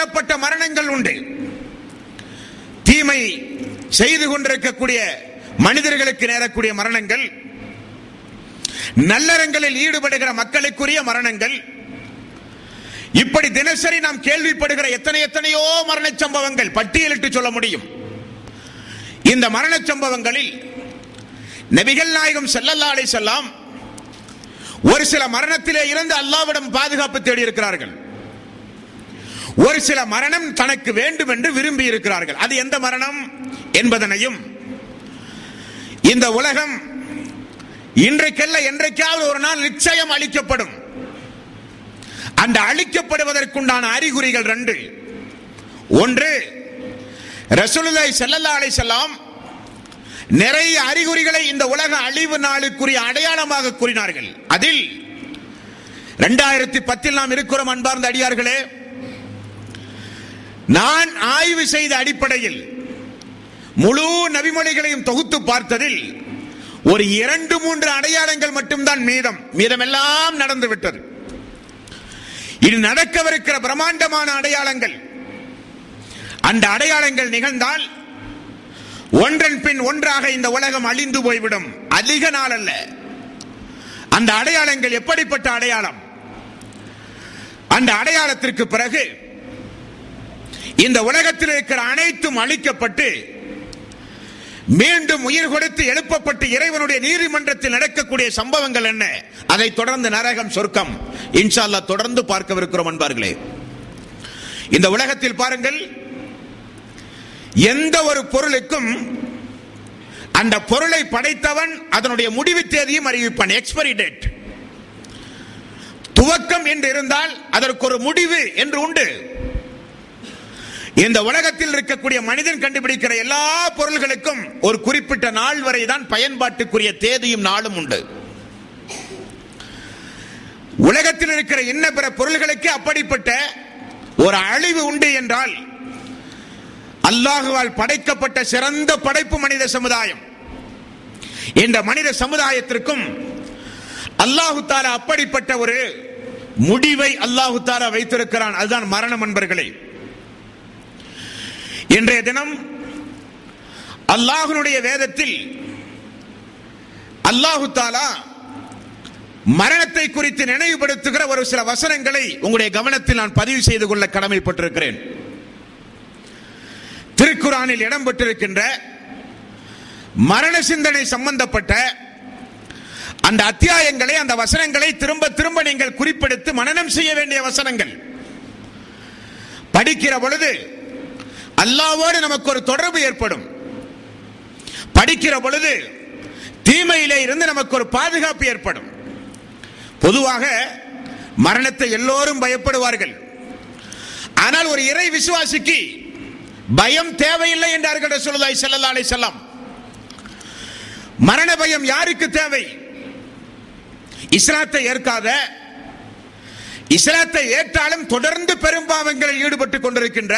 பலதரப்பட்ட மரணங்கள் உண்டு தீமை செய்து கொண்டிருக்கக்கூடிய மனிதர்களுக்கு நேரக்கூடிய மரணங்கள் நல்லறங்களில் ஈடுபடுகிற மக்களுக்குரிய மரணங்கள் இப்படி தினசரி நாம் கேள்விப்படுகிற எத்தனை எத்தனையோ மரண சம்பவங்கள் பட்டியலிட்டு சொல்ல முடியும் இந்த மரண சம்பவங்களில் நபிகள் நாயகம் ஸல்லல்லாஹு அலைஹி வஸல்லம் ஒரு சில மரணத்திலே இருந்து அல்லாவிடம் பாதுகாப்பு தேடி இருக்கிறார்கள் ஒரு சில மரணம் தனக்கு வேண்டும் என்று விரும்பி இருக்கிறார்கள் அது எந்த மரணம் என்பதனையும் இந்த உலகம் இன்றைக்கல்ல என்றைக்காவது ஒரு நாள் நிச்சயம் அளிக்கப்படும் அந்த அழிக்கப்படுவதற்குண்டான அறிகுறிகள் ரெண்டு ஒன்று ரசூலுல்லாஹி ஸல்லல்லாஹு அலைஹி வஸல்லம் நிறைய அறிகுறிகளை இந்த உலக அழிவு நாளுக்குரிய அடையாளமாக கூறினார்கள் அதில் இரண்டாயிரத்தி பத்தில் நாம் இருக்கிறோம் அன்பார்ந்த அடியார்களே நான் ஆய்வு செய்த அடிப்படையில் முழு நபிமொழிகளையும் தொகுத்து பார்த்ததில் ஒரு இரண்டு மூன்று அடையாளங்கள் மட்டும்தான் மீதம் மீதமெல்லாம் நடந்து விட்டது இது நடக்கவிருக்கிற பிரம்மாண்டமான அடையாளங்கள் அந்த அடையாளங்கள் நிகழ்ந்தால் ஒன்றன் பின் ஒன்றாக இந்த உலகம் அழிந்து போய்விடும் அதிக நாள் அல்ல அந்த அடையாளங்கள் எப்படிப்பட்ட அடையாளம் அந்த அடையாளத்திற்கு பிறகு இந்த உலகத்தில் இருக்கிற அனைத்தும் அழிக்கப்பட்டு மீண்டும் உயிர் கொடுத்து எழுப்பப்பட்டு இறைவனுடைய நீதிமன்றத்தில் நடக்கக்கூடிய சம்பவங்கள் என்ன அதை தொடர்ந்து நரகம் சொர்க்கம் இன்ஷா அல்லாஹ் தொடர்ந்து பார்க்கவிருக்கிறோம் அன்பார்களே இந்த உலகத்தில் பாருங்கள் எந்த ஒரு பொருளுக்கும் அந்த பொருளை படைத்தவன் அதனுடைய முடிவு தேதியும் அறிவிப்பான் எக்ஸ்பைரி டேட் துவக்கம் என்று இருந்தால் அதற்கு ஒரு முடிவு என்று உண்டு இந்த உலகத்தில் இருக்கக்கூடிய மனிதன் கண்டுபிடிக்கிற எல்லா பொருள்களுக்கும் ஒரு குறிப்பிட்ட நாள் வரை தான் பயன்பாட்டுக்குரிய தேதியும் நாளும் உண்டு உலகத்தில் இருக்கிற இன்ன பிற பொருள்களுக்கு அப்படிப்பட்ட ஒரு அழிவு உண்டு என்றால் அல்லாஹுவால் படைக்கப்பட்ட சிறந்த படைப்பு மனித சமுதாயம் இந்த மனித சமுதாயத்திற்கும் அல்லாஹு தாலா அப்படிப்பட்ட ஒரு முடிவை அல்லாஹு தாலா வைத்திருக்கிறான் அதுதான் மரணம் என்பர்களே இன்றைய தினம் அல்லாஹுனுடைய வேதத்தில் அல்லாஹு தாலா மரணத்தை குறித்து நினைவுபடுத்துகிற ஒரு சில வசனங்களை உங்களுடைய கவனத்தில் நான் பதிவு செய்து கொள்ள கடமைப்பட்டிருக்கிறேன் திருக்குறானில் இடம்பெற்றிருக்கின்ற மரண சிந்தனை சம்பந்தப்பட்ட அந்த அத்தியாயங்களை அந்த வசனங்களை திரும்ப திரும்ப நீங்கள் குறிப்பெடுத்து மனனம் செய்ய வேண்டிய வசனங்கள் படிக்கிற பொழுது அல்லாவோடு நமக்கு ஒரு தொடர்பு ஏற்படும் படிக்கிற பொழுது தீமையிலே இருந்து நமக்கு ஒரு பாதுகாப்பு ஏற்படும் பொதுவாக மரணத்தை எல்லோரும் பயப்படுவார்கள் ஆனால் ஒரு இறை விசுவாசிக்கு பயம் தேவையில்லை என்றார்கள் ரசூலுல்லாஹி ஸல்லல்லாஹு அலைஹி வஸல்லம் மரண பயம் யாருக்கு தேவை இஸ்லாத்தை ஏற்காத இஸ்லாத்தை ஏற்றாலும் தொடர்ந்து பெரும்பாவங்களில் ஈடுபட்டுக் கொண்டிருக்கின்ற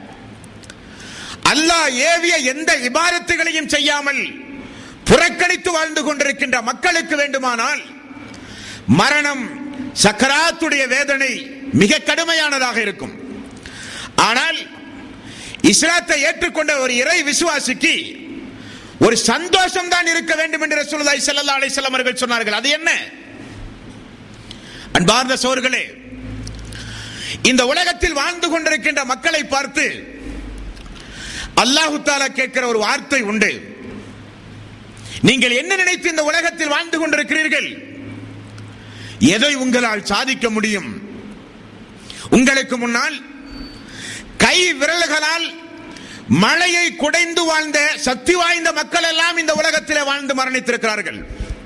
அல்லாஹ் ஏவிய எந்த இபாரத்துகளையும் செய்யாமல் புறக்கணித்து வாழ்ந்து கொண்டிருக்கின்ற மக்களுக்கு வேண்டுமானால் மரணம் சக்கராத்துடைய வேதனை மிக கடுமையானதாக இருக்கும் ஆனால் இஸ்லாத்தை ஏற்றுக்கொண்ட ஒரு இறை விசுவாசிக்கு ஒரு சந்தோஷம் தான் இருக்க வேண்டும் என்று ரசூலுல்லாஹி ஸல்லல்லாஹு அலைஹி வஸல்லம் அவர்கள் சொன்னார்கள் அது என்ன அன்பார்ந்த சோர்களே இந்த உலகத்தில் வாழ்ந்து கொண்டிருக்கின்ற மக்களை பார்த்து அல்லாஹு தாலா கேட்கிற ஒரு வார்த்தை உண்டு நீங்கள் என்ன நினைத்து இந்த உலகத்தில் வாழ்ந்து கொண்டிருக்கிறீர்கள் எதை உங்களால் சாதிக்க முடியும் உங்களுக்கு முன்னால் கை விரல்களால் மழையை குடைந்து வாழ்ந்த சக்தி வாய்ந்த மக்கள் எல்லாம் இந்த உலகத்திலே வாழ்ந்து மரணித்திருக்கிறார்கள்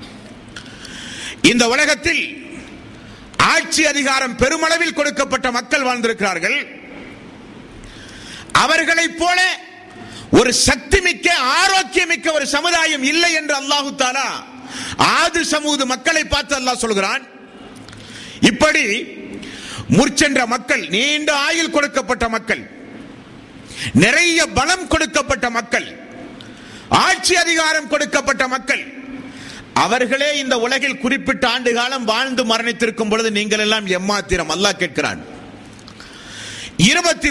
இந்த உலகத்தில் ஆட்சி அதிகாரம் பெருமளவில் கொடுக்கப்பட்ட மக்கள் வாழ்ந்திருக்கிறார்கள் அவர்களைப் போல ஒரு சக்தி மிக்க ஆரோக்கியமிக்க ஒரு சமுதாயம் இல்லை என்று அல்லாஹு தாலா ஆது சமூக மக்களை பார்த்து அல்லாஹ் சொல்கிறான் இப்படி முற்சென்ற மக்கள் நீண்ட ஆயுள் கொடுக்கப்பட்ட மக்கள் நிறைய பலம் கொடுக்கப்பட்ட மக்கள் ஆட்சி அதிகாரம் கொடுக்கப்பட்ட மக்கள் அவர்களே இந்த உலகில் குறிப்பிட்ட ஆண்டு காலம் வாழ்ந்து மரணித்திருக்கும் பொழுது நீங்கள் எல்லாம் எம்மாத்திரம் அல்லாஹ் கேட்கிறான் இருபத்தி